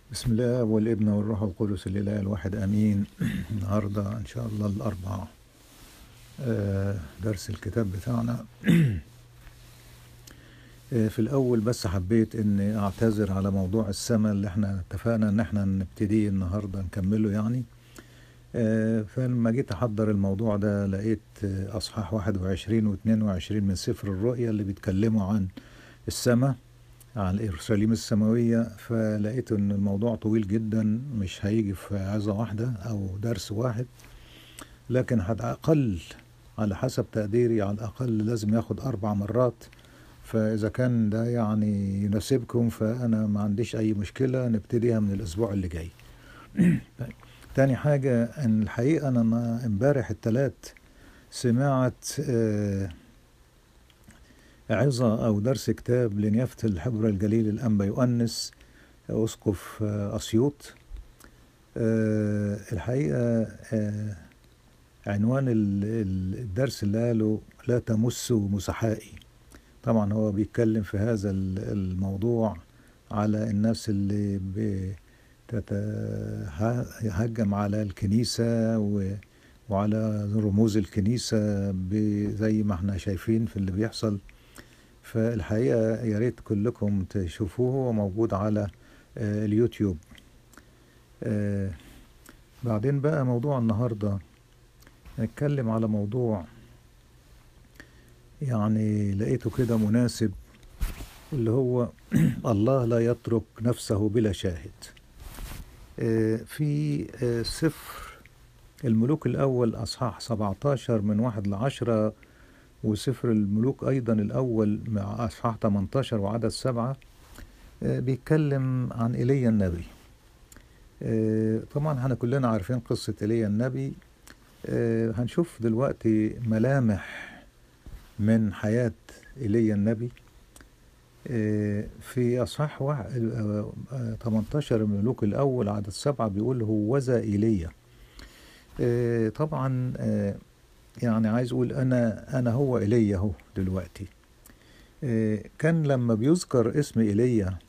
بسم الله والابن والروح القدس الإله الواحد أمين النهاردة إن شاء الله الأربعاء آه، درس الكتاب بتاعنا آه، في الأول بس حبيت إني أعتذر على موضوع السماء اللي احنا اتفقنا إن احنا نبتديه النهاردة نكمله يعني آه، فلما جيت أحضر الموضوع ده لقيت آه، أصحاح 21 و 22 من سفر الرؤيا اللي بيتكلموا عن السماء عن اورشليم السماويه فلقيت ان الموضوع طويل جدا مش هيجي في عظه واحده او درس واحد لكن على الاقل على حسب تقديري على الاقل لازم ياخد اربع مرات فاذا كان ده يعني يناسبكم فانا ما عنديش اي مشكله نبتديها من الاسبوع اللي جاي طيب. تاني حاجه ان الحقيقه انا ما- امبارح التلات سمعت آه عظة أو درس كتاب لنيافة الحبر الجليل الأنبا يؤنس أسقف آه، أسيوط آه، الحقيقة آه، عنوان ال- ال- الدرس اللي قاله لا تمسوا مسحائي طبعا هو بيتكلم في هذا ال- الموضوع على الناس اللي بتتهجم على الكنيسة و- وعلى رموز الكنيسة ب- زي ما احنا شايفين في اللي بيحصل فالحقيقة يا ريت كلكم تشوفوه هو موجود على آه، اليوتيوب آه، بعدين بقى موضوع النهاردة نتكلم على موضوع يعني لقيته كده مناسب اللي هو الله لا يترك نفسه بلا شاهد آه، في آه، سفر الملوك الأول أصحاح 17 من واحد لعشرة وسفر الملوك أيضا الأول مع أصحاح 18 وعدد سبعة آه، بيتكلم عن إيليا النبي آه، طبعا احنا كلنا عارفين قصة إيليا النبي آه، هنشوف دلوقتي ملامح من حياة إيليا النبي آه، في أصحاح واحد- آه، آه، 18 الملوك الأول عدد سبعة بيقول هوذا إيليا آه، طبعا آه، يعني عايز اقول انا انا هو ايليا اهو دلوقتي آه، كان لما بيذكر اسم ايليا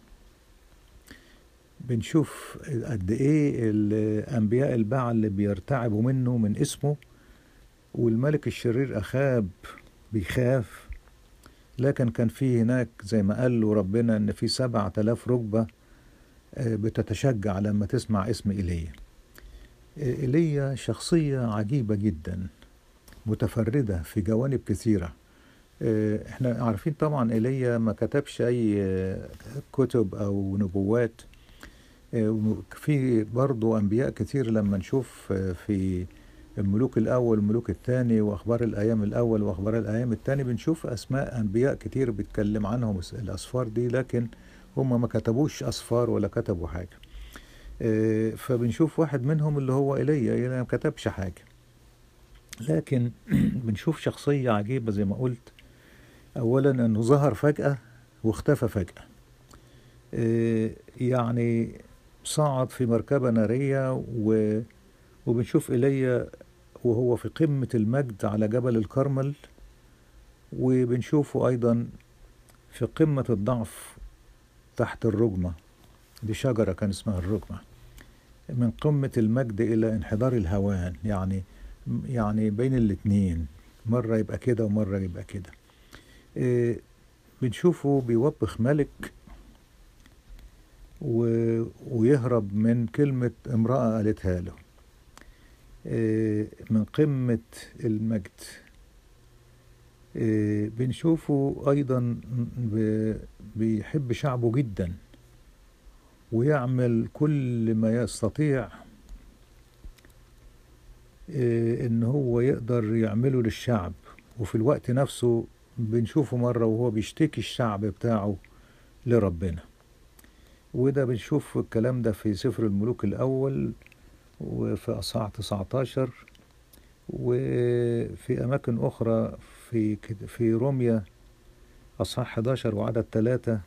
بنشوف قد ايه الانبياء البعل اللي بيرتعبوا منه من اسمه والملك الشرير اخاب بيخاف لكن كان في هناك زي ما قال له ربنا ان في سبعة آلاف ركبة آه، بتتشجع لما تسمع اسم ايليا آه، ايليا شخصية عجيبة جدا متفردة في جوانب كثيرة آه، احنا عارفين طبعا ايليا ما كتبش اي آه، كتب او نبوات آه، وم- في برضو انبياء كتير لما نشوف آه، في الملوك الاول والملوك الثاني واخبار الايام الاول واخبار الايام الثاني بنشوف اسماء انبياء كتير بيتكلم عنهم الس- الاسفار دي لكن هم ما كتبوش اسفار ولا كتبوا حاجة آه، فبنشوف واحد منهم اللي هو ايليا ايليا ما كتبش حاجة لكن بنشوف شخصية عجيبة زي ما قلت أولا أنه ظهر فجأة واختفى فجأة إيه، يعني صعد في مركبة نارية و... وبنشوف إيليا وهو في قمة المجد على جبل الكرمل وبنشوفه أيضا في قمة الضعف تحت الرجمة دي شجرة كان اسمها الرجمة من قمة المجد إلى انحدار الهوان يعني يعني بين الاتنين مرة يبقى كده ومرة يبقى كده إيه، بنشوفه بيوبخ ملك و... ويهرب من كلمة امرأة قالتها له إيه، من قمة المجد إيه، بنشوفه أيضا ب... بيحب شعبه جدا ويعمل كل ما يستطيع إيه، ان هو يقدر يعمله للشعب وفي الوقت نفسه بنشوفه مرة وهو بيشتكي الشعب بتاعه لربنا وده بنشوف الكلام ده في سفر الملوك الأول وفي أصحاح 19 وفي أماكن أخرى في كد- في روميا أصحاح 11 وعدد 3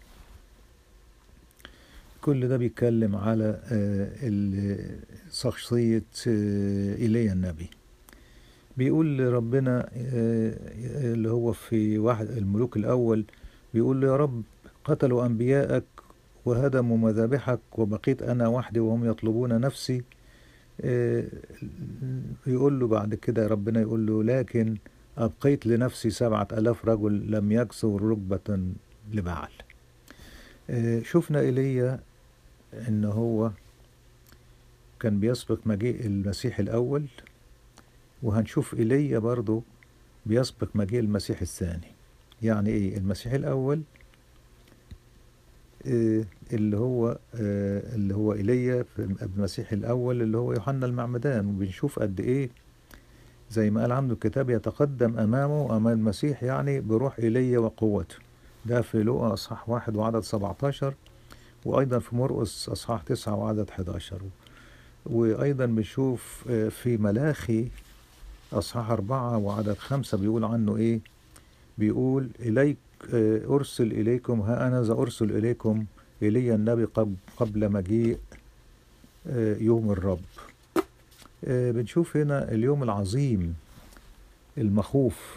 كل ده بيتكلم على آه، ال- شخصية آه، إيليا النبي بيقول لربنا آه، اللي هو في واحد الملوك الأول بيقول له يا رب قتلوا أنبياءك وهدموا مذابحك وبقيت أنا وحدي وهم يطلبون نفسي آه، يقول له بعد كده ربنا يقول له لكن أبقيت لنفسي سبعة ألاف رجل لم يكسوا ركبة لبعل آه، شفنا إيليا إن هو كان بيسبق مجيء المسيح الأول وهنشوف إيليا برضو بيسبق مجيء المسيح الثاني يعني إيه المسيح الأول آه، اللي هو آه، اللي هو ايليا في المسيح الاول اللي هو يوحنا المعمدان وبنشوف قد ايه زي ما قال عنه الكتاب يتقدم امامه امام المسيح يعني بروح ايليا وقوته ده في لوقا اصحاح واحد وعدد 17 وايضا في مرقس اصحاح تسعة وعدد 11 وايضا بنشوف آه، في ملاخي اصحاح أربعة وعدد خمسة بيقول عنه ايه بيقول إليك آه، أرسل إليكم ها أنا ذا أرسل إليكم إلي النبي قبل, قبل مجيء آه، يوم الرب آه، بنشوف هنا اليوم العظيم المخوف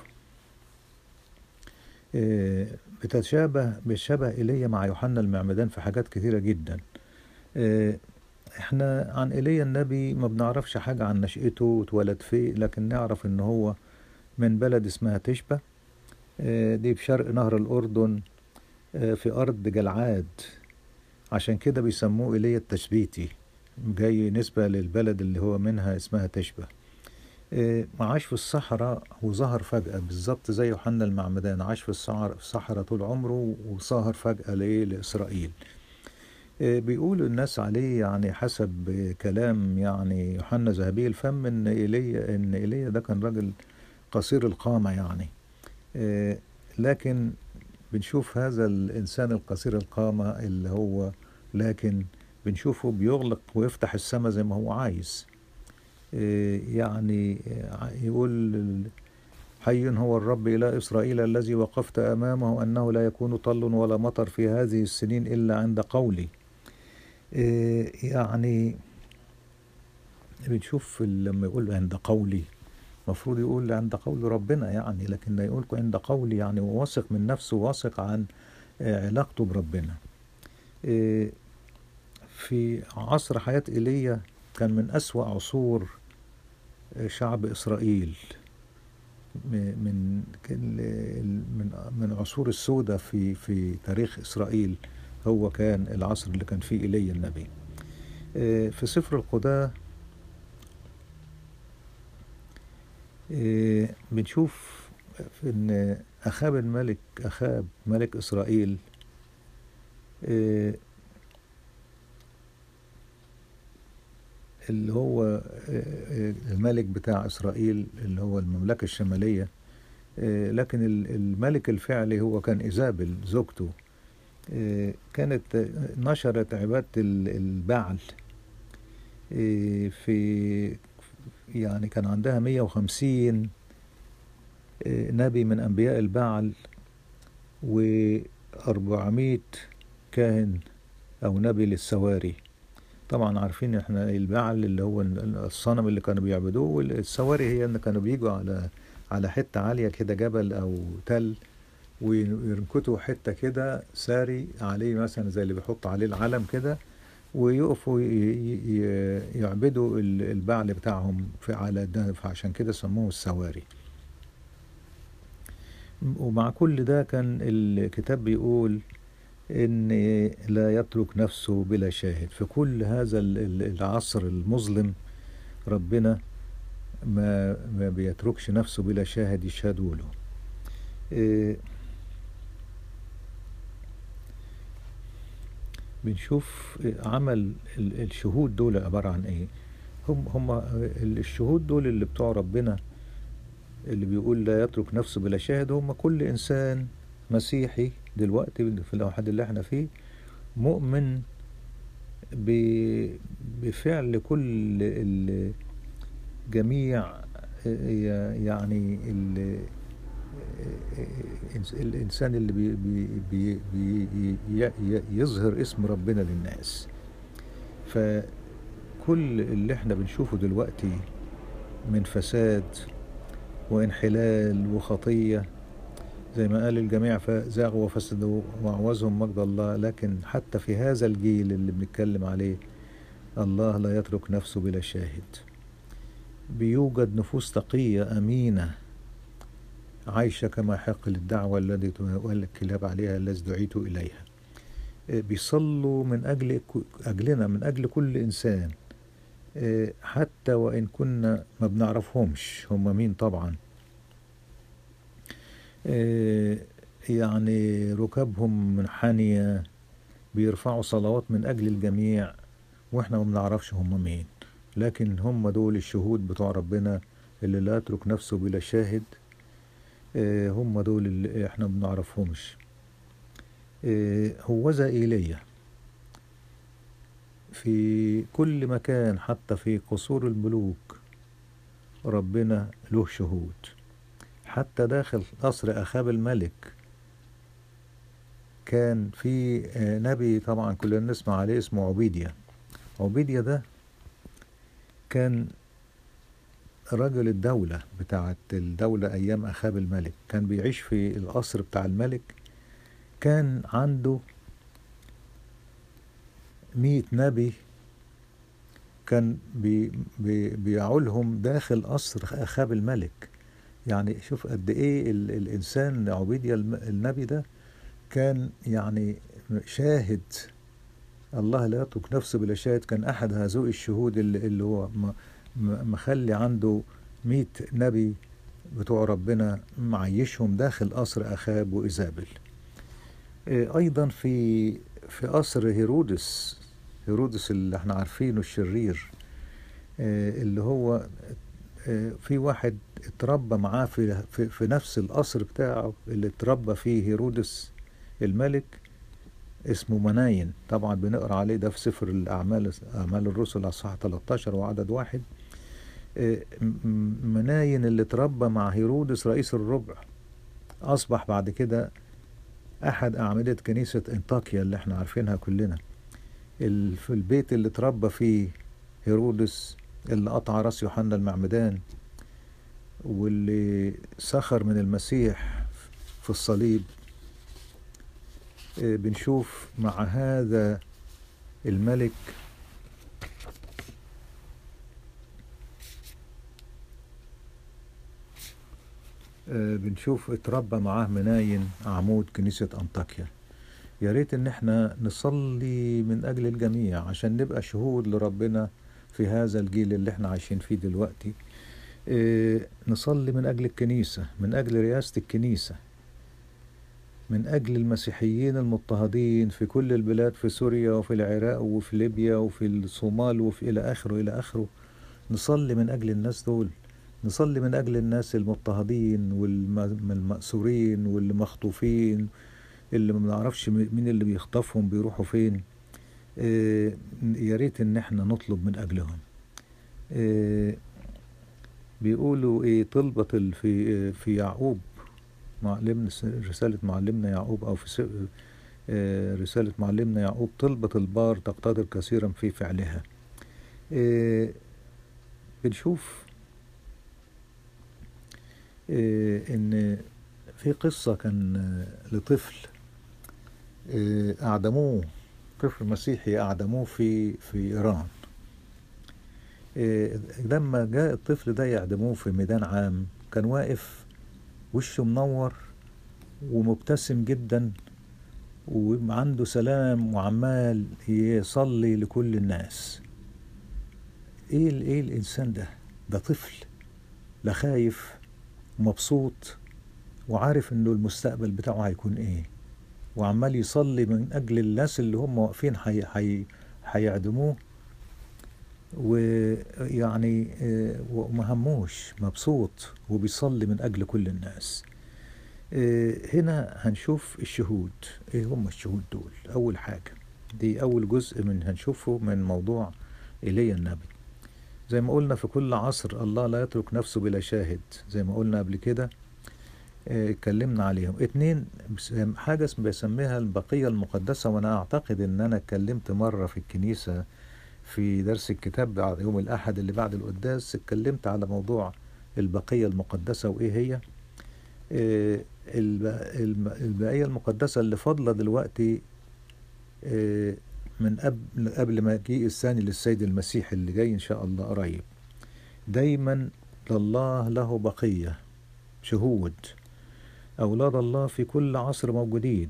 آه، بتتشابه بالشبه إيليا مع يوحنا المعمدان في حاجات كثيرة جدا آه، احنا عن ايليا النبي ما بنعرفش حاجة عن نشأته اتولد فين لكن نعرف ان هو من بلد اسمها تشبه آه، دي في شرق نهر الأردن آه، في أرض جلعاد عشان كده بيسموه ايليا التشبيتي جاي نسبة للبلد اللي هو منها اسمها تشبه آه، عاش في الصحراء وظهر فجأة بالظبط زي يوحنا المعمدان عاش في الصحراء في الصحراء طول عمره وظهر فجأة لإيه لإسرائيل آه، بيقول الناس عليه يعني حسب آه، كلام يعني يوحنا ذهبي الفم ان ايليا ان ايليا ده كان راجل قصير القامة يعني آه، لكن بنشوف هذا الإنسان القصير القامة اللي هو لكن بنشوفه بيغلق ويفتح السماء زي ما هو عايز آه، يعني آه، يقول حي هو الرب إله إسرائيل الذي وقفت أمامه أنه لا يكون طل ولا مطر في هذه السنين إلا عند قولي آه، يعني بنشوف لما يقول عند قولي المفروض يقول عند قول ربنا يعني لكن لا يقول عند قولي يعني واثق من نفسه واثق عن آه، علاقته بربنا آه، في عصر حياة إيليا كان من أسوأ عصور آه، شعب إسرائيل م- من من من عصور السوداء في في تاريخ إسرائيل هو كان العصر اللي كان فيه إيليا النبي آه، في سفر القضاة آه، بنشوف في ان اخاب الملك اخاب ملك اسرائيل آه، اللي هو آه، آه، الملك بتاع اسرائيل اللي هو المملكه الشماليه آه، لكن ال- الملك الفعلي هو كان ايزابل زوجته آه، كانت آه، نشرت عباده ال- البعل آه، في يعني كان عندها 150 آه، نبي من أنبياء البعل و400 كاهن أو نبي للسواري طبعا عارفين احنا البعل اللي هو الصنم اللي كانوا بيعبدوه والسواري هي ان كانوا بيجوا على على حتة عالية كده جبل أو تل ويركتوا حتة كده ساري عليه مثلا زي اللي بيحط عليه العلم كده ويقفوا ي- ي- يعبدوا ال- البعل بتاعهم في على ده فعشان كده سموه السواري ومع كل ده كان الكتاب بيقول ان لا يترك نفسه بلا شاهد في كل هذا ال- ال- العصر المظلم ربنا ما ما بيتركش نفسه بلا شاهد يشهدوا له إيه، بنشوف عمل ال- الشهود دول عبارة عن ايه هم هم الشهود دول اللي بتوع ربنا اللي بيقول لا يترك نفسه بلا شاهد هم كل انسان مسيحي دلوقتي في الوحد اللي احنا فيه مؤمن ب- بفعل كل ال- جميع يعني ال- الإنسان اللي بي بي بي بي ي- يظهر اسم ربنا للناس فكل اللي احنا بنشوفه دلوقتي من فساد وانحلال وخطية زي ما قال الجميع فزاغوا وفسدوا وعوزهم مجد الله لكن حتى في هذا الجيل اللي بنتكلم عليه الله لا يترك نفسه بلا شاهد بيوجد نفوس تقية أمينة عايشة كما يحق للدعوة التي تقول الكلاب عليها التي دعيت إليها بيصلوا من أجل أجلنا من أجل كل إنسان حتى وإن كنا ما بنعرفهمش هم مين طبعا يعني ركابهم منحنية بيرفعوا صلوات من أجل الجميع وإحنا ما بنعرفش هم مين لكن هم دول الشهود بتوع ربنا اللي لا يترك نفسه بلا شاهد هم دول اللي احنا ما بنعرفهمش هوذا إيليا في كل مكان حتى في قصور الملوك ربنا له شهود حتى داخل قصر أخاب الملك كان في نبي طبعا كلنا نسمع عليه اسمه عبيديا عبيديا ده كان رجل الدولة بتاعت الدولة أيام أخاب الملك كان بيعيش في القصر بتاع الملك كان عنده مئة نبي كان بي بي بيعولهم داخل قصر أخاب الملك يعني شوف قد إيه ال الإنسان عبيديا النبي ده كان يعني شاهد الله لا يترك نفسه بلا شاهد كان أحد هذوي الشهود اللي, اللي هو مخلي عنده مئة نبي بتوع ربنا معيشهم داخل قصر أخاب وإيزابل أيضا في في قصر هيرودس هيرودس اللي احنا عارفينه الشرير اللي هو في واحد اتربى معاه في, في, في نفس القصر بتاعه اللي اتربى فيه هيرودس الملك اسمه مناين طبعا بنقرا عليه ده في سفر الاعمال اعمال الرسل اصحاح 13 وعدد واحد مناين اللي اتربى مع هيرودس رئيس الربع اصبح بعد كده احد اعمده كنيسه انطاكيا اللي احنا عارفينها كلنا في البيت اللي اتربى فيه هيرودس اللي قطع راس يوحنا المعمدان واللي سخر من المسيح في الصليب بنشوف مع هذا الملك بنشوف اتربى معاه مناين عمود كنيسة أنطاكيا يا ريت ان احنا نصلي من اجل الجميع عشان نبقى شهود لربنا في هذا الجيل اللي احنا عايشين فيه دلوقتي اه نصلي من اجل الكنيسة من اجل رئاسة الكنيسة من أجل المسيحيين المضطهدين في كل البلاد في سوريا وفي العراق وفي ليبيا وفي الصومال وفي إلى آخره إلى آخره نصلي من أجل الناس دول نصلي من أجل الناس المضطهدين والمأسورين واللي مخطوفين اللي ما بنعرفش مين اللي بيخطفهم بيروحوا فين آه يا ريت ان احنا نطلب من اجلهم آه بيقولوا ايه طلبة في في يعقوب معلمنا رسالة معلمنا يعقوب أو في رسالة معلمنا يعقوب طلبة البار تقتدر كثيرا في فعلها بنشوف إن في قصة كان لطفل أعدموه طفل مسيحي أعدموه في في إيران لما جاء الطفل ده يعدموه في ميدان عام كان واقف وشه منور ومبتسم جدا وعنده سلام وعمال يصلي لكل الناس ايه ايه الانسان ده ده طفل لا خايف ومبسوط وعارف انه المستقبل بتاعه هيكون ايه وعمال يصلي من اجل الناس اللي هم واقفين حي حي هيعدموه ويعني وما هموش مبسوط وبيصلي من أجل كل الناس هنا هنشوف الشهود ايه هم الشهود دول اول حاجة دي اول جزء من هنشوفه من موضوع ايليا النبي زي ما قلنا في كل عصر الله لا يترك نفسه بلا شاهد زي ما قلنا قبل كده اتكلمنا عليهم اتنين حاجة بيسميها البقية المقدسة وانا اعتقد ان انا اتكلمت مرة في الكنيسة في درس الكتاب بعد يوم الأحد اللي بعد القداس اتكلمت على موضوع البقية المقدسة وإيه هي البقية المقدسة اللي فاضلة دلوقتي آه، من قبل قبل ما يجيء الثاني للسيد المسيح اللي جاي إن شاء الله قريب دايما لله له بقية شهود أولاد الله في كل عصر موجودين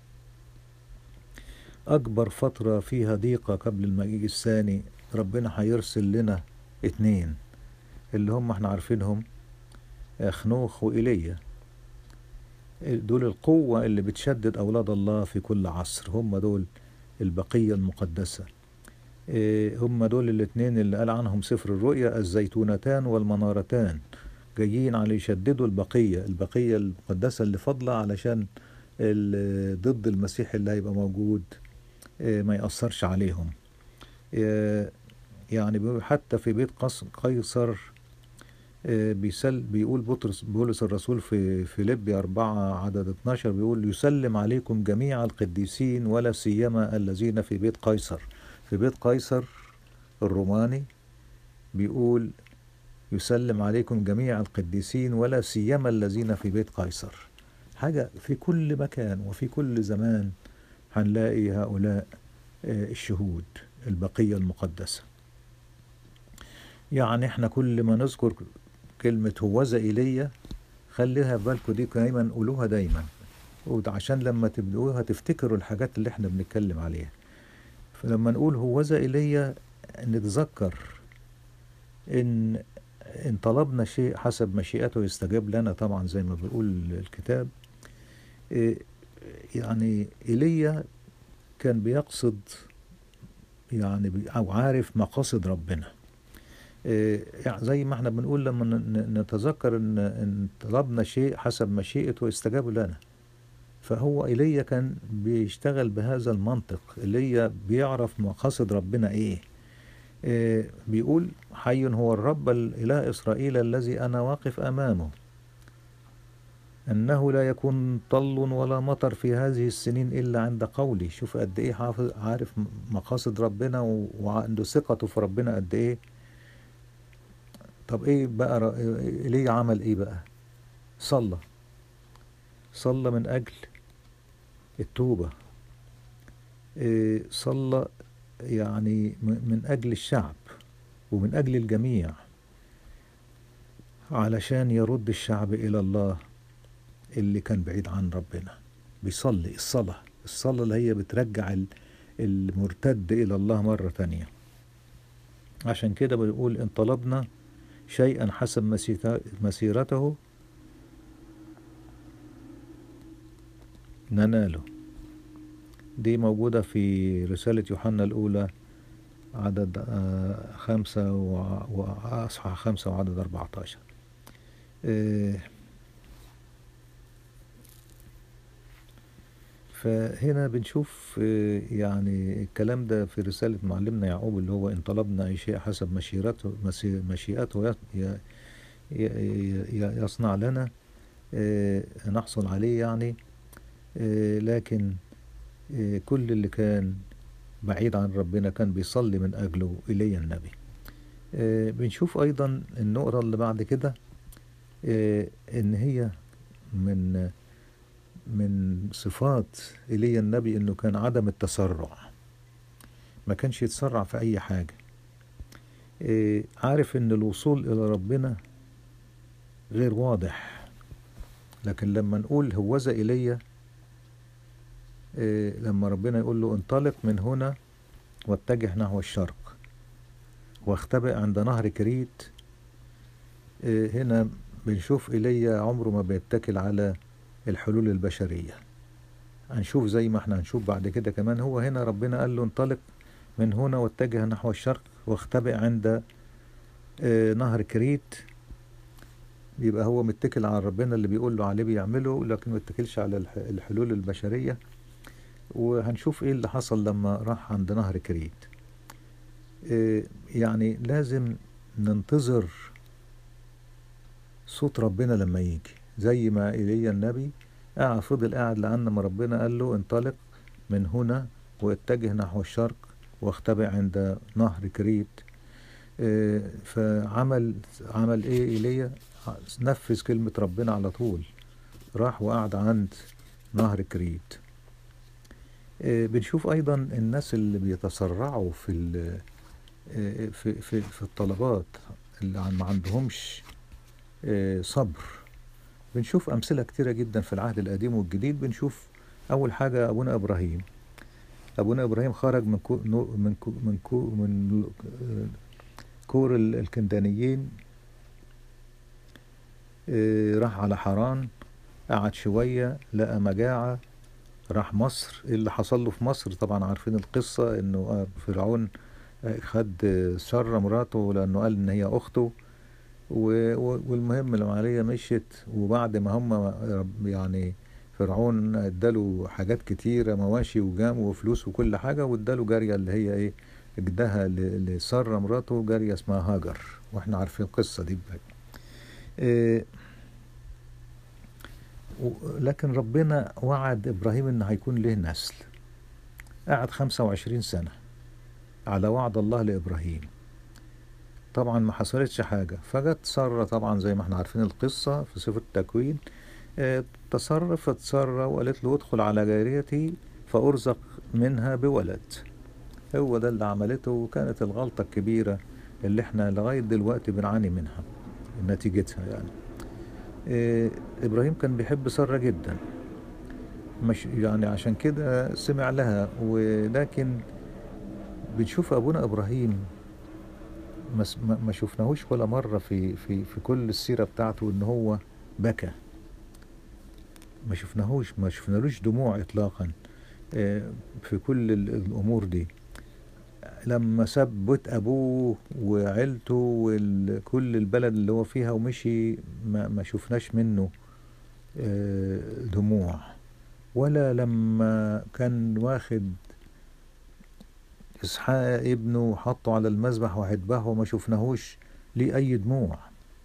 أكبر فترة فيها ضيقة قبل المجيء الثاني ربنا هيرسل لنا اتنين اللي هم احنا عارفينهم خنوخ وإيليا دول القوة اللي بتشدد أولاد الله في كل عصر هم دول البقية المقدسة إيه، هم دول الاتنين اللي قال عنهم سفر الرؤيا الزيتونتان والمنارتان جايين على يشددوا البقية البقية المقدسة اللي فاضلة علشان ال- ضد المسيح اللي هيبقى موجود إيه، ما يأثرش عليهم إيه، يعني بيقول حتى في بيت قص- قيصر آه، بيسل بيقول بطرس بولس الرسول في فيليبي أربعة عدد 12 بيقول يسلم عليكم جميع القديسين ولا سيما الذين في بيت قيصر في بيت قيصر الروماني بيقول يسلم عليكم جميع القديسين ولا سيما الذين في بيت قيصر حاجة في كل مكان وفي كل زمان هنلاقي هؤلاء آه، الشهود البقية المقدسة يعني احنا كل ما نذكر كلمة هوذا إيليا خليها في بالكم دي دايما قولوها دايما وده عشان لما تبدأوها تفتكروا الحاجات اللي احنا بنتكلم عليها فلما نقول هوذا إيليا نتذكر إن إن طلبنا شيء حسب مشيئته يستجاب لنا طبعا زي ما بيقول الكتاب إيه، يعني إيليا كان بيقصد يعني بي- أو عارف مقاصد ربنا إيه، يعني زي ما احنا بنقول لما ن- ن- نتذكر ان ان طلبنا شيء حسب مشيئته استجاب لنا فهو ايليا كان بيشتغل بهذا المنطق ايليا بيعرف مقاصد ربنا ايه إيه، بيقول حي هو الرب الاله اسرائيل الذي انا واقف امامه انه لا يكون طل ولا مطر في هذه السنين الا عند قولي شوف قد ايه حافظ عارف مقاصد ربنا و- وعنده ثقته في ربنا قد ايه طب ايه بقى ر- ايليا عمل ايه بقى صلى صلى من اجل التوبة إيه، صلى يعني م- من اجل الشعب ومن اجل الجميع علشان يرد الشعب الى الله اللي كان بعيد عن ربنا بيصلي الصلاة الصلاة اللي هي بترجع ال- المرتد الى الله مرة تانية عشان كده بيقول ان طلبنا شيئا حسب مسيرت- مسيرته نناله دي موجودة في رسالة يوحنا الأولى عدد آه، خمسة وع- وأصحى خمسة وعدد أربعة عشر فهنا بنشوف آه، يعني الكلام ده في رسالة معلمنا يعقوب اللي هو إن طلبنا أي شيء حسب مشيرته مسي- مشيئته ي- ي- ي- ي- يصنع لنا آه، نحصل عليه يعني آه، لكن آه، كل اللي كان بعيد عن ربنا كان بيصلي من أجله إيليا النبي آه، بنشوف أيضا النقطة اللي بعد كده آه، إن هي من من صفات إيليا النبي إنه كان عدم التسرع ما كانش يتسرع في أي حاجة آه، عارف إن الوصول إلى ربنا غير واضح لكن لما نقول هوذا إيليا إيه، لما ربنا يقول له انطلق من هنا واتجه نحو الشرق واختبئ عند نهر كريت إيه، هنا بنشوف ايليا عمره ما بيتكل على الحلول البشرية هنشوف زي ما احنا هنشوف بعد كده كمان هو هنا ربنا قال له انطلق من هنا واتجه نحو الشرق واختبئ عند آه، نهر كريت يبقى هو متكل على ربنا اللي بيقول له عليه بيعمله لكن ما اتكلش على الح- الحلول البشرية وهنشوف ايه اللي حصل لما راح عند نهر كريت إيه، يعني لازم ننتظر صوت ربنا لما يجي زي ما ايليا النبي قاعد فضل قاعد لأن ما ربنا قال له انطلق من هنا واتجه نحو الشرق واختبئ عند نهر كريت إيه، فعمل عمل ايه ايليا نفذ كلمة ربنا على طول راح وقعد عند نهر كريت آه، بنشوف أيضا الناس اللي بيتسرعوا في ال- آه، في في في الطلبات اللي عن- ما عندهمش آه، صبر بنشوف أمثلة كتيرة جدا في العهد القديم والجديد بنشوف أول حاجة أبونا إبراهيم أبونا إبراهيم خرج من كو نو- من كو من كو من آه، كور ال- الكندانيين آه، راح على حران قعد شوية لقى مجاعة راح مصر إيه اللي حصل له في مصر طبعا عارفين القصة انه آه، فرعون آه، خد آه، سارة مراته لانه قال ان هي اخته و- و- والمهم العملية مشيت وبعد ما هم رب- يعني فرعون اداله حاجات كتيرة مواشي وجام وفلوس وكل حاجة واداله جارية اللي هي ايه اجدها ل- لسارة مراته جارية اسمها هاجر واحنا عارفين القصة دي بقى. إيه و- لكن ربنا وعد ابراهيم ان هيكون له نسل قعد 25 سنة على وعد الله لابراهيم طبعا ما حصلتش حاجة فجت سارة طبعا زي ما احنا عارفين القصة في سفر التكوين اه، تصرفت سارة وقالت له ادخل على جاريتي فأرزق منها بولد هو ده اللي عملته وكانت الغلطة الكبيرة اللي احنا لغاية دلوقتي بنعاني منها نتيجتها يعني اه، إبراهيم كان بيحب سارة جدا مش يعني عشان كده سمع لها ولكن بنشوف أبونا إبراهيم ما س- ما ما شفناهوش ولا مرة في في في كل السيرة بتاعته إن هو بكى ما شفناهوش ما شفنالوش دموع إطلاقا آه، في كل ال- الأمور دي لما ساب بيت أبوه وعيلته وكل البلد اللي هو فيها ومشي ما, ما شفناش منه آه، دموع ولا لما كان واخد إسحاق ابنه وحطه على المذبح وهيذبحه وما شفناهوش ليه أي دموع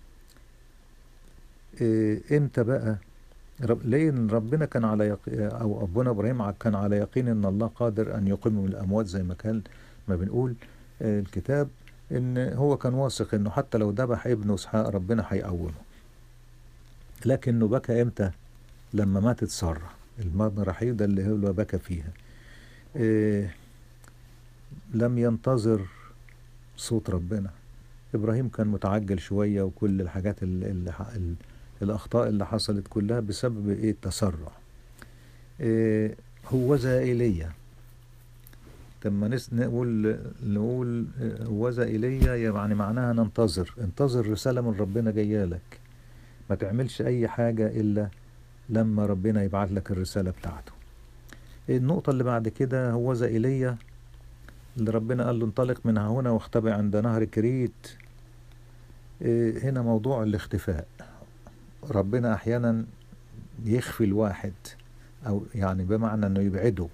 إيه، امتى بقى رب ليه ربنا كان على يق... او ابونا ابراهيم كان على يقين ان الله قادر ان يقيم من الاموات زي ما كان ما بنقول آه، الكتاب ان هو كان واثق انه حتى لو ذبح ابنه اسحاق ربنا هيقومه لكنه بكى امتى لما ماتت ساره المرة الوحيدة اللي هو بكى فيها إيه لم ينتظر صوت ربنا ابراهيم كان متعجل شويه وكل الحاجات اللي, اللي ال- الاخطاء اللي حصلت كلها بسبب ايه التسرع إيه هوذا ايليا لما نس نقول نقول آه، هوذا ايليا يعني معناها ننتظر انتظر رساله من ربنا جايه لك ما تعملش اي حاجه الا لما ربنا يبعت لك الرساله بتاعته النقطه اللي بعد كده هوذا ايليا اللي ربنا قال له انطلق من هنا واختبئ عند نهر كريت إيه، هنا موضوع الاختفاء ربنا احيانا يخفي الواحد او يعني بمعنى انه يبعده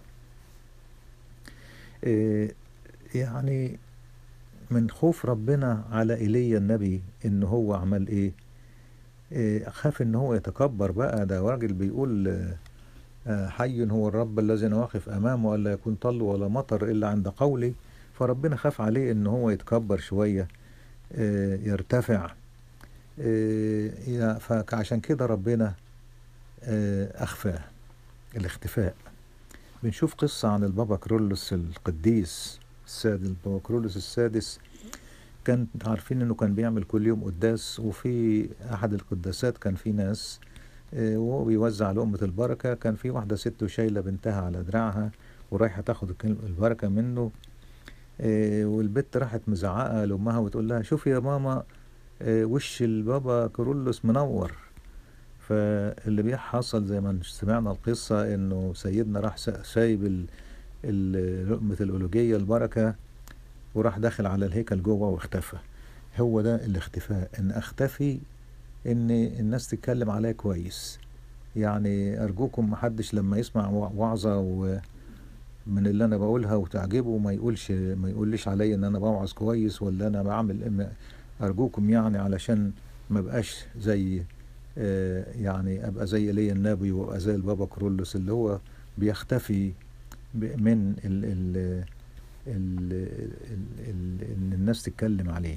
إيه، يعني من خوف ربنا على ايليا النبي ان هو عمل ايه إيه، خاف ان هو يتكبر بقى ده راجل بيقول آه، آه، حي هو الرب الذي انا واقف امامه الا يكون طل ولا مطر الا عند قولي فربنا خاف عليه ان هو يتكبر شويه آه، يرتفع آه، يا- فعشان كده ربنا آه، اخفاه الاختفاء بنشوف قصة عن البابا كرولوس القديس السادس البابا كرولوس السادس كان عارفين انه كان بيعمل كل يوم قداس وفي احد القداسات كان في ناس آه، وهو بيوزع لأمة البركة كان في واحدة ست شايلة بنتها على دراعها ورايحة تاخد الكل- البركة منه آه، والبت راحت مزعقة لأمها وتقول لها شوفي يا ماما آه، وش البابا كرولوس منور فاللي بيحصل زي ما سمعنا القصة انه سيدنا راح سا- سايب ال- ال- لقمة الألوجية البركة وراح داخل على الهيكل جوه واختفى هو ده الاختفاء ان اختفي ان الناس تتكلم عليا كويس يعني ارجوكم محدش لما يسمع وع- وعظة و من اللي انا بقولها وتعجبه ما يقولش ما يقوليش عليا ان انا بوعظ كويس ولا انا بعمل ما- ارجوكم يعني علشان ما بقاش زي آه، يعني ابقى زي ايليا النبي وابقى زي البابا كرولوس اللي هو بيختفي ب- من ال ال ال ال ال ان الناس تتكلم عليه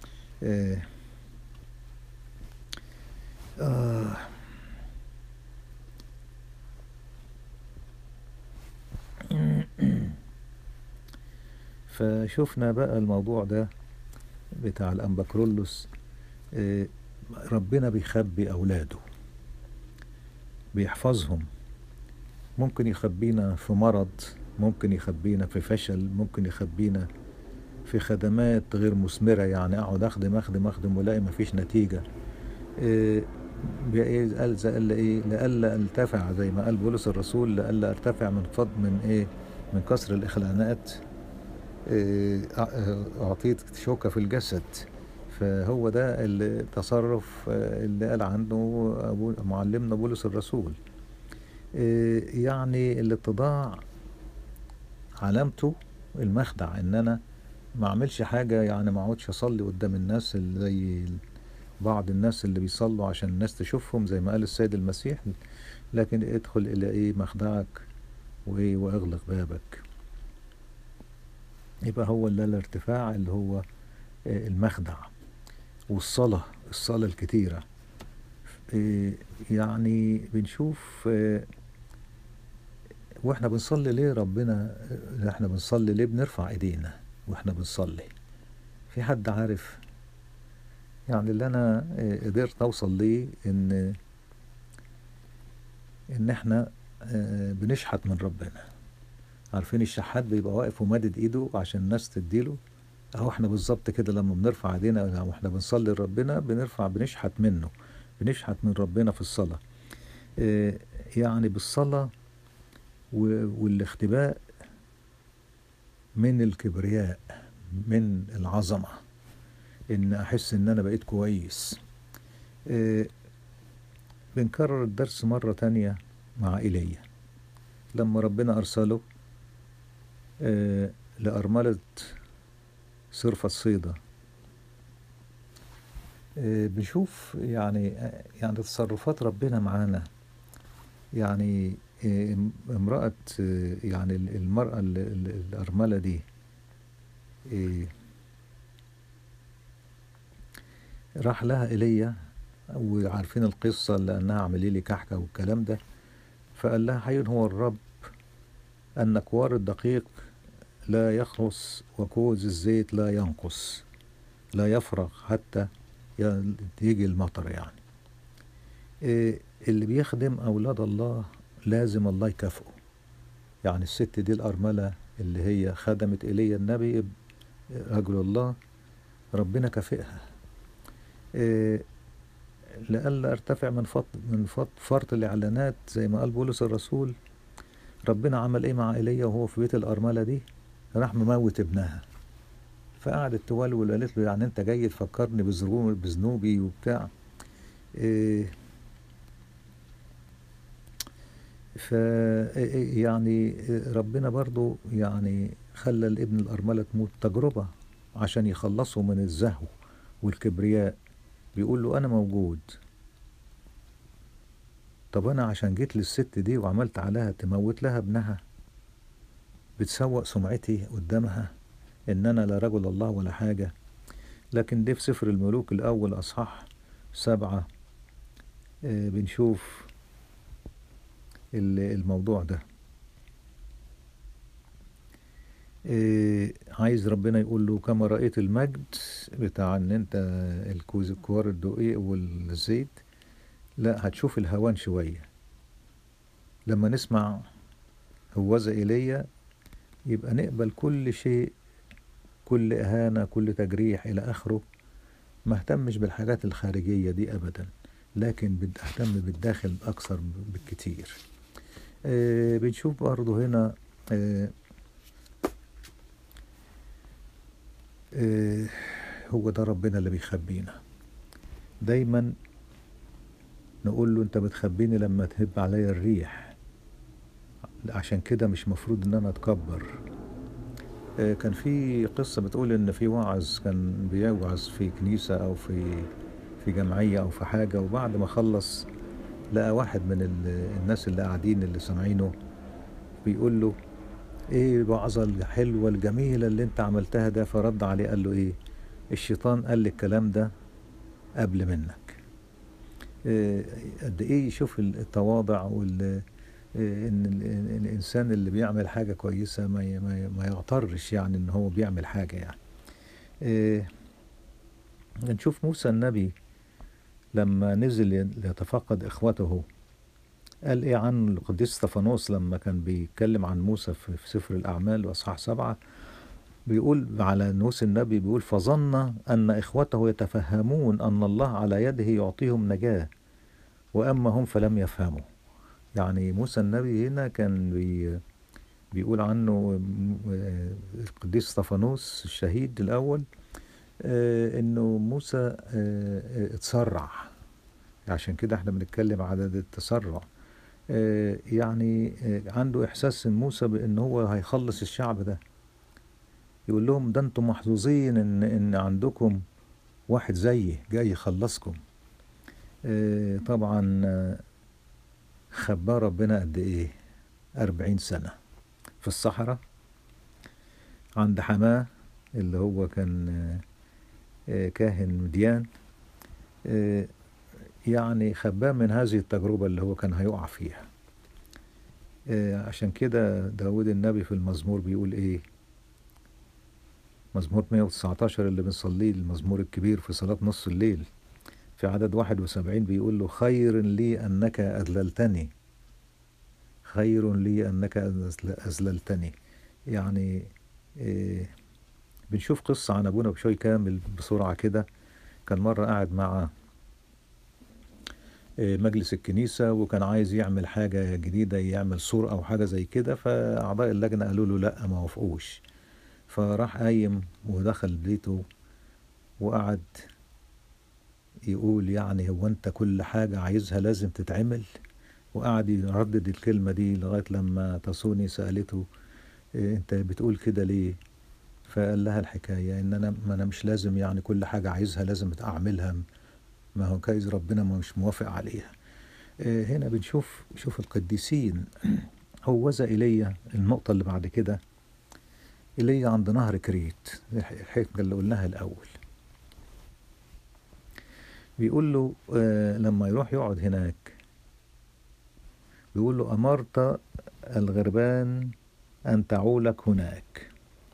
آه آه فشوفنا بقى الموضوع ده بتاع الأنباكرولوس آه، ربنا بيخبي أولاده بيحفظهم ممكن يخبينا في مرض ممكن يخبينا في فشل ممكن يخبينا في خدمات غير مثمرة يعني أقعد أخدم أخدم أخدم ولاقي مفيش نتيجة إيه بقى إيه قال زي- قال إيه لألا أرتفع زي ما قال بولس الرسول لألا أرتفع من فضل من إيه من كسر الإخلانات إيه أع- أعطيت شوكة في الجسد فهو ده التصرف آه، اللي قال عنه أبو معلمنا بولس الرسول إيه يعني الاتضاع علامته المخدع ان انا ما اعملش حاجه يعني ما اقعدش اصلي قدام الناس اللي زي بعض الناس اللي بيصلوا عشان الناس تشوفهم زي ما قال السيد المسيح لكن ادخل الى ايه مخدعك وايه واغلق بابك يبقى هو ده الارتفاع اللي هو آه، المخدع والصلاه الصلاه الكتيره إيه، يعني بنشوف آه، واحنا بنصلي ليه ربنا احنا بنصلي ليه بنرفع ايدينا واحنا بنصلي في حد عارف يعني اللي انا آه، قدرت اوصل ليه ان ان احنا آه، بنشحت من ربنا عارفين الشحات بيبقى واقف ومادد ايده عشان الناس تديله اهو احنا بالظبط كده لما بنرفع ايدينا واحنا بنصلي لربنا بنرفع بنشحت منه بنشحت من ربنا في الصلاة آه، يعني بالصلاة و- والاختباء من الكبرياء من العظمة ان احس ان انا بقيت كويس آه، بنكرر الدرس مرة تانية مع ايليا لما ربنا ارسله آه، لأرملة صرفة الصيدة آه، بنشوف يعني يعني تصرفات ربنا معانا يعني آه، امرأة آه، يعني المرأة ال- ال- الأرملة دي آه، راح لها ايليا وعارفين القصة لأنها عملي لي كحكة والكلام ده فقال لها حي هو الرب أن كوار الدقيق لا يخلص وكوز الزيت لا ينقص لا يفرغ حتى ي- يجي المطر يعني إيه اللي بيخدم أولاد الله لازم الله يكافئه يعني الست دي الأرملة اللي هي خدمت إيليا النبي رجل الله ربنا كافئها إيه لئلا ارتفع من فط من فط فرط الاعلانات زي ما قال بولس الرسول ربنا عمل ايه مع ايليا وهو في بيت الارمله دي راح مموت ابنها فقعدت تولول وقالت له يعني انت جاي تفكرني بذنوب- بذنوبي وبتاع إيه ف يعني ربنا برضو يعني خلى الابن الأرملة تموت تجربة عشان يخلصه من الزهو والكبرياء بيقول له أنا موجود طب أنا عشان جيت للست دي وعملت عليها تموت لها ابنها بتسوق سمعتي قدامها إن أنا لا رجل الله ولا حاجة لكن دي في سفر الملوك الأول أصحاح سبعة آه، بنشوف ال- الموضوع ده إيه عايز ربنا يقول له كما رأيت المجد بتاع ان انت الكوز الكوار الدقيق والزيت لا هتشوف الهوان شوية لما نسمع هوذا إيليا يبقى نقبل كل شيء كل إهانة كل تجريح إلى آخره ما اهتمش بالحاجات الخارجية دي أبدا لكن بتهتم بالداخل أكثر بالكتير آه بنشوف برضه هنا آه آه هو ده ربنا اللي بيخبينا دايما نقول له انت بتخبيني لما تهب عليا الريح عشان كده مش مفروض ان انا اتكبر آه كان في قصة بتقول ان في واعظ كان بيوعظ في كنيسة او في في جمعية او في حاجة وبعد ما خلص لقى واحد من ال- الناس اللي قاعدين اللي سامعينه بيقول له ايه الوعظة الحلوة الجميلة اللي انت عملتها ده فرد عليه قال له ايه الشيطان قال لي الكلام ده قبل منك إيه قد ايه يشوف التواضع وال آه، ان ال- ال- الانسان اللي بيعمل حاجة كويسة ما ي- ما ي- ما يغترش يعني ان هو بيعمل حاجة يعني آه، نشوف موسى النبي لما نزل يتفقد اخوته قال ايه عن القديس استفانوس لما كان بيتكلم عن موسى في في سفر الاعمال واصحاح سبعة بيقول على نوس النبي بيقول فظن ان اخوته يتفهمون ان الله على يده يعطيهم نجاة واما هم فلم يفهموا يعني موسى النبي هنا كان بي بيقول عنه آه، القديس استفانوس الشهيد الاول آه، انه موسى آه، آه، اتسرع عشان كده احنا بنتكلم على التسرع آه، يعني آه، عنده احساس ان موسى بان هو هيخلص الشعب ده يقول لهم ده انتم محظوظين ان ان عندكم واحد زيي جاي يخلصكم آه، طبعا آه، خباه ربنا قد ايه أربعين سنة في الصحراء عند حماه اللي هو كان آه، آه، كاهن مديان آه، يعني خباه من هذه التجربة اللي هو كان هيقع فيها آه، عشان كده داود النبي في المزمور بيقول ايه مزمور 119 اللي بنصليه المزمور الكبير في صلاة نص الليل في عدد 71 بيقول له خير لي أنك أذللتني خير لي أنك أذل- أذللتني يعني إيه بنشوف قصة عن أبونا بشوي كامل بسرعة كده كان مرة قاعد مع إيه، مجلس الكنيسة وكان عايز يعمل حاجة جديدة يعمل سور أو حاجة زي كده فأعضاء اللجنة قالوا له لأ ما وافقوش فراح قايم ودخل بيته وقعد يقول يعني هو انت كل حاجة عايزها لازم تتعمل وقعد يردد الكلمة دي لغاية لما تصوني سألته إيه انت بتقول كده ليه فقال لها الحكاية ان انا ما انا مش لازم يعني كل حاجة عايزها لازم اعملها ما هو كايز ربنا ما مش موافق عليها إيه هنا بنشوف شوف القديسين هوذا إيليا النقطة اللي بعد كده إيليا عند نهر كريت الحكمة اللي قلناها الأول بيقول له آه لما يروح يقعد هناك بيقول له أمرت الغربان أن تعولك هناك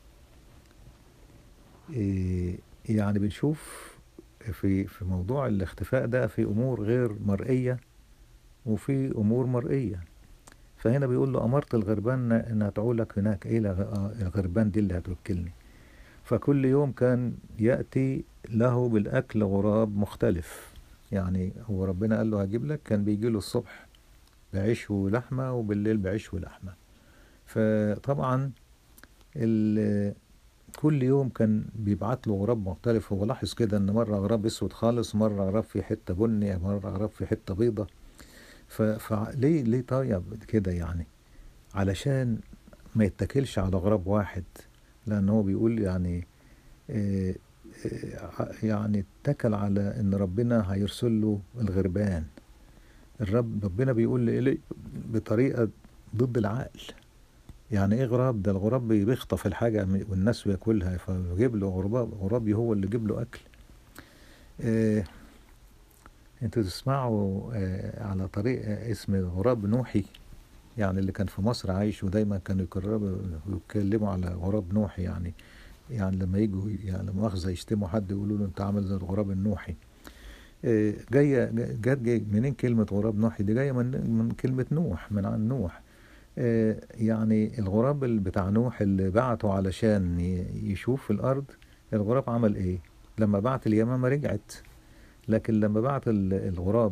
إيه يعني بنشوف في في موضوع الاختفاء ده في أمور غير مرئية وفي أمور مرئية فهنا بيقول له أمرت الغربان أنها تعولك هناك إيه الغ- آه، الغربان دي اللي هتوكلني فكل يوم كان يأتي له بالأكل غراب مختلف يعني هو ربنا قال له هجيب لك كان بيجي له الصبح بعيش ولحمة وبالليل بعيش ولحمة فطبعا ال- كل يوم كان بيبعت له غراب مختلف هو لاحظ كده ان مرة غراب اسود خالص مرة غراب في حتة بني مرة غراب في حتة بيضة ف- فليه ليه طيب كده يعني علشان ما يتكلش على غراب واحد لان هو بيقول يعني آه، آه، يعني اتكل على ان ربنا هيرسل له الغربان الرب ربنا بيقول لإلي بطريقة ضد العقل يعني ايه غراب ده الغراب بيخطف الحاجة من- والناس بياكلها فيجيب له غراب غرابي هو اللي يجيب له اكل آه انتوا تسمعوا آه على طريق آه، اسم غراب نوحي يعني اللي كان في مصر عايش ودايما كانوا يكرروا يتكلموا على غراب نوحي يعني يعني لما يجوا يعني لما مؤاخذة يشتموا حد يقولوا له انت عامل زي الغراب النوحي آه، جاية جت جاي منين كلمة غراب نوحي دي جاية من من كلمة نوح من عن نوح آه، يعني الغراب اللي بتاع نوح اللي بعته علشان ي- يشوف الأرض الغراب عمل إيه؟ لما بعت اليمامة رجعت لكن لما بعت ال- الغراب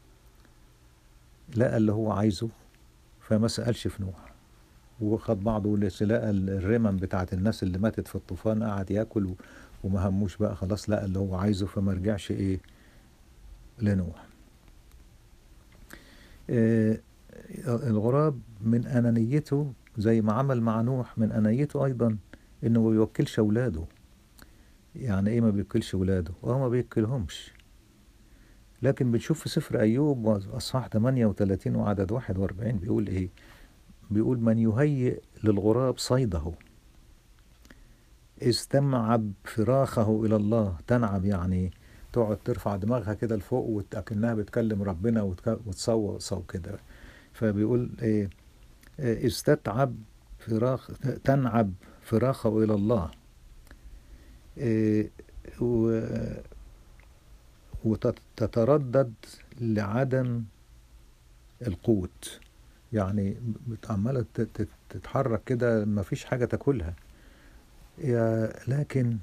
لقى اللي هو عايزه فما سألش في نوح وخد بعضه لس- لقى ال- الرمم بتاعت الناس اللي ماتت في الطوفان قعد ياكل و- وما هموش بقى خلاص لقى اللي هو عايزه فما رجعش ايه لنوح آه، الغراب من أنانيته زي ما عمل مع نوح من أنانيته أيضا إنه ما بيوكلش أولاده يعني إيه ما بيوكلش أولاده؟ أه ما بيوكلهمش لكن بنشوف في سفر أيوب أصحاح 38 وعدد 41 بيقول إيه؟ بيقول من يهيئ للغراب صيده إذ تمعب فراخه إلى الله تنعب يعني تقعد ترفع دماغها كده لفوق وكأنها بتكلم ربنا وتك- وتصوص كده فبيقول ايه إيه، استتعب فراخ تنعب فراخه إلى الله إيه، و- وتتردد لعدم القوت يعني بت- عمالة ت- ت- تتحرك كده ما فيش حاجة تاكلها يا لكن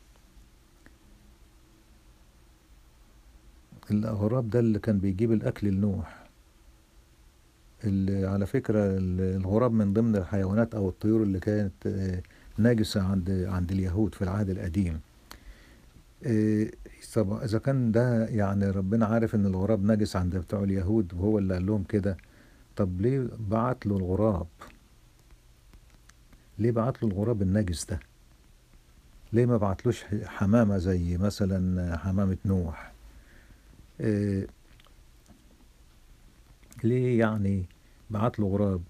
الغراب ده اللي كان بيجيب الأكل لنوح اللي على فكرة ال- الغراب من ضمن الحيوانات أو الطيور اللي كانت آه، ناجسة عند عند اليهود في العهد القديم آه، طب إذا كان ده يعني ربنا عارف إن الغراب نجس عند بتوع اليهود وهو اللي قال لهم كده طب ليه بعت له الغراب ليه بعت له الغراب النجس ده ليه ما بعتلوش حمامة زي مثلا حمامة نوح آه، ليه يعني بعت له غراب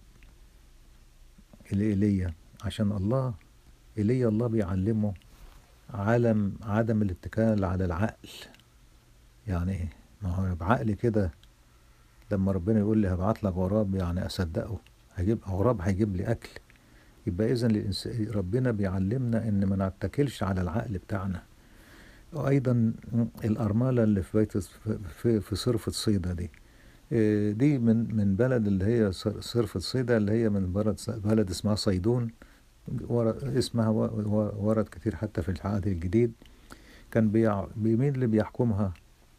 لإيليا عشان الله إيليا الله بيعلمه عالم عدم الاتكال على العقل يعني ايه ما هو بعقلي كده لما ربنا يقول لي هبعت لك غراب يعني اصدقه هجيب غراب هيجيب لي اكل يبقى اذا الإنس- ربنا بيعلمنا ان ما نتكلش على العقل بتاعنا وايضا الارمله اللي في بيت في في صرفه صيدا دي إيه، دي من من بلد اللي هي صر- صرفه صيدا اللي هي من بلد بلد اسمها صيدون ور- اسمها و- و- ورد كتير حتى في العهد الجديد كان بيع... مين اللي بيحكمها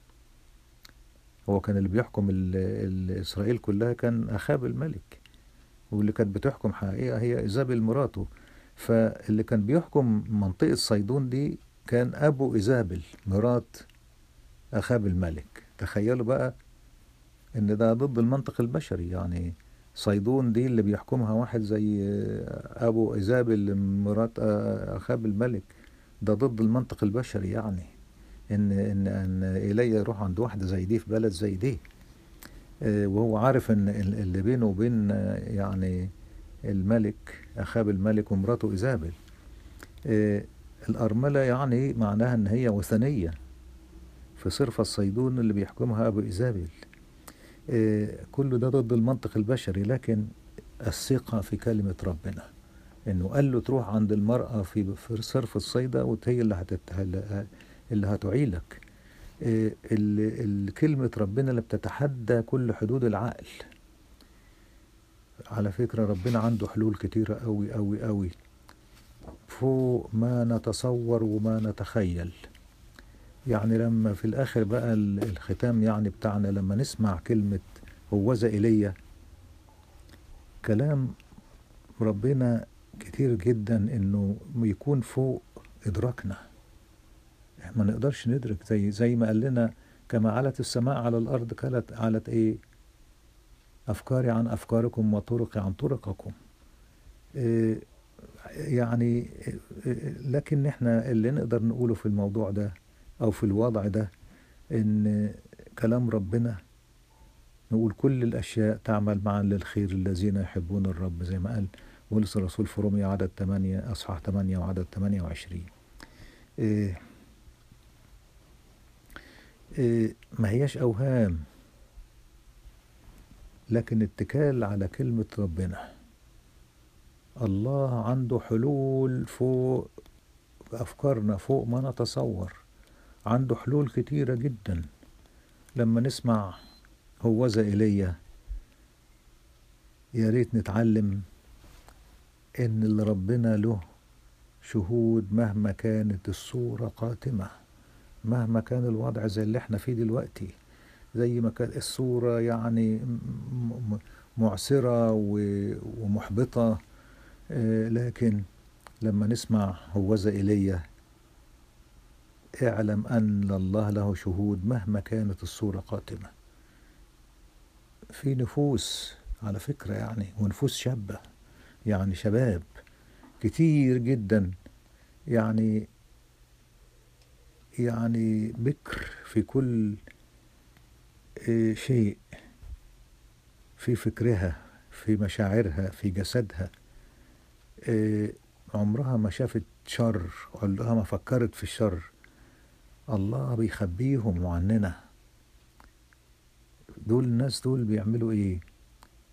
هو كان اللي بيحكم ال... ال... إسرائيل كلها كان أخاب الملك واللي كانت بتحكم حقيقة هي إيزابل مراته فاللي كان بيحكم منطقة صيدون دي كان أبو إيزابل مرات أخاب الملك تخيلوا بقى إن ده ضد المنطق البشري يعني صيدون دي اللي بيحكمها واحد زي أبو إيزابل مرات أخاب الملك ده ضد المنطق البشري يعني إن إن إن إيليا يروح عند واحدة زي دي في بلد زي دي آه، وهو عارف إن ال- اللي بينه وبين آه، يعني الملك أخاب الملك ومراته إيزابل آه، الأرملة يعني معناها إن هي وثنية في صرفة الصيدون اللي بيحكمها أبو إيزابل آه، كل ده ضد المنطق البشري لكن الثقة في كلمة ربنا إنه قال له تروح عند المرأة في في صرف الصيدة وهي اللي هتت... اللي هتعيلك آه، ال- ال- كلمة ربنا اللي بتتحدى كل حدود العقل على فكرة ربنا عنده حلول كتيرة أوي أوي أوي فوق ما نتصور وما نتخيل يعني لما في الآخر بقى ال- الختام يعني بتاعنا لما نسمع كلمة هوذا إيليا كلام ربنا كتير جدا إنه يكون فوق إدراكنا ما نقدرش ندرك زي زي ما قال لنا كما علت السماء على الأرض كانت علت إيه أفكاري عن أفكاركم وطرقي عن طرقكم إيه يعني إيه لكن احنا اللي نقدر نقوله في الموضوع ده أو في الوضع ده إن كلام ربنا نقول كل الأشياء تعمل معا للخير الذين يحبون الرب زي ما قال بولس الرسول في رومية عدد 8 أصحاح 8 وعدد 28 إيه إيه ما هياش أوهام لكن اتكال على كلمة ربنا الله عنده حلول فوق أفكارنا فوق ما نتصور عنده حلول كتيرة جدا لما نسمع هوذا إيليا يا ريت نتعلم إن اللي ربنا له شهود مهما كانت الصورة قاتمة مهما كان الوضع زي اللي احنا فيه دلوقتي زي ما كانت الصورة يعني م- م- معسرة و- ومحبطة آه، لكن لما نسمع هوذا إيليا اعلم أن الله له شهود مهما كانت الصورة قاتمة في نفوس على فكرة يعني ونفوس شابة يعني شباب كتير جدا يعني يعني بكر في كل آه، شيء في فكرها في مشاعرها في جسدها آه، عمرها ما شافت شر عمرها ما فكرت في الشر الله بيخبيهم عننا دول الناس دول بيعملوا ايه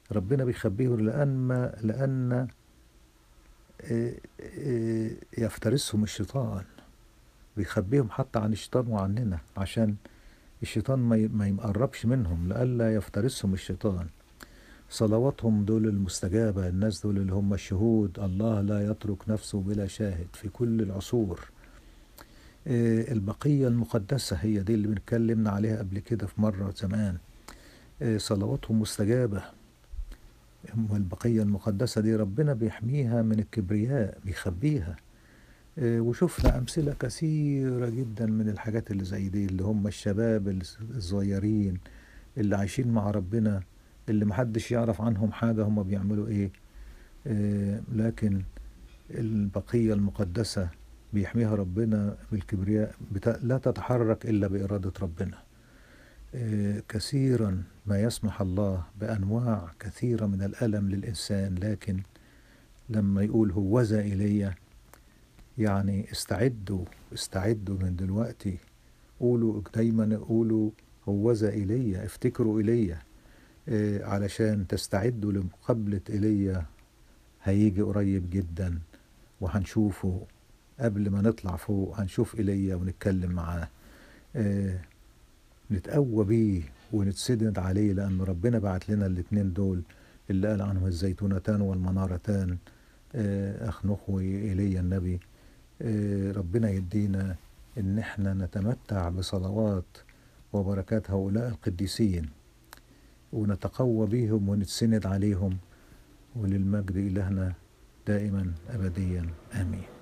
ربنا بيخبيهم لأن ما لأن آه، آه، يفترسهم الشيطان بيخبيهم حتى عن الشيطان وعننا عشان الشيطان ما ي- ما يقربش منهم لئلا يفترسهم الشيطان صلواتهم دول المستجابة الناس دول اللي هم الشهود الله لا يترك نفسه بلا شاهد في كل العصور آه، البقية المقدسة هي دي اللي بنتكلمنا عليها قبل كده في مرة زمان آه، صلواتهم مستجابة هم البقية المقدسة دي ربنا بيحميها من الكبرياء بيخبيها آه، وشفنا أمثلة كثيرة جدا من الحاجات اللي زي دي اللي هم الشباب الصغيرين اللي عايشين مع ربنا اللي محدش يعرف عنهم حاجة هم بيعملوا ايه آه، لكن البقية المقدسة بيحميها ربنا بالكبرياء بتا... لا تتحرك إلا بإرادة ربنا آه، كثيرا ما يسمح الله بأنواع كثيرة من الألم للإنسان لكن لما يقول هوذا إلي يعني استعدوا استعدوا من دلوقتي قولوا دايما قولوا هوذا إلي افتكروا إلي آه، علشان تستعدوا لمقابلة إيليا هيجي قريب جدا وهنشوفه قبل ما نطلع فوق هنشوف إيليا ونتكلم معاه آه، نتقوى بيه ونتسند عليه لأن ربنا بعت لنا الاتنين دول اللي قال عنهم الزيتونتان والمنارتان آه، أخ نخوي إيليا النبي آه، ربنا يدينا إن احنا نتمتع بصلوات وبركات هؤلاء القديسين ونتقوى بيهم ونتسند عليهم وللمجد إلهنا دائما أبديا آمين